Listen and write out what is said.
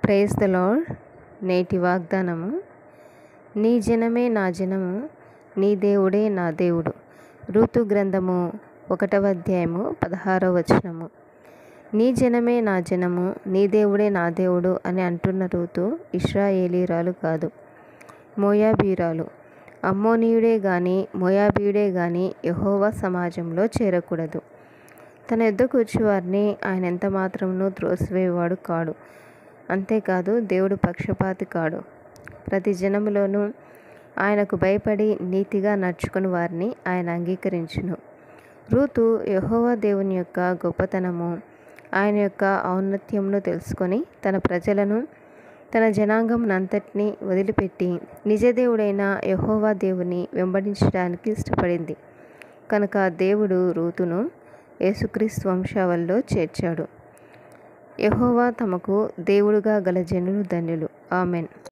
praise the lord నేటి వాగ్దానము నీ జనమే నా జనము నీ దేవుడే నా దేవుడు ఋతు గ్రంథము ఒకటవ అధ్యాయము పదహారవ వచనము నీ జనమే నా జనము నీ దేవుడే నా దేవుడు అని అంటున్న ఋతు ఇస్రాయేలీరాలు కాదు మోయాబీరాలు అమ్మోనీయుడే గాని మోయాబీయుడే గాని యహోవా సమాజంలో చేరకూడదు తన యుద్ధకు వచ్చేవారిని ఆయన ఎంత మాత్రమును త్రోసివేవాడు కాడు అంతేకాదు దేవుడు పక్షపాతి కాడు ప్రతి జనములోనూ ఆయనకు భయపడి నీతిగా నడుచుకుని వారిని ఆయన అంగీకరించును రూతు యహోవా దేవుని యొక్క గొప్పతనము ఆయన యొక్క ఔన్నత్యమును తెలుసుకొని తన ప్రజలను తన జనాంగమునంతటినీ వదిలిపెట్టి నిజదేవుడైన యహోవా దేవుని వెంబడించడానికి ఇష్టపడింది కనుక దేవుడు రూతును యేసుక్రీస్తు వంశావల్లో చేర్చాడు యహోవా తమకు దేవుడుగా గల జనులు ధన్యులు ఆమెన్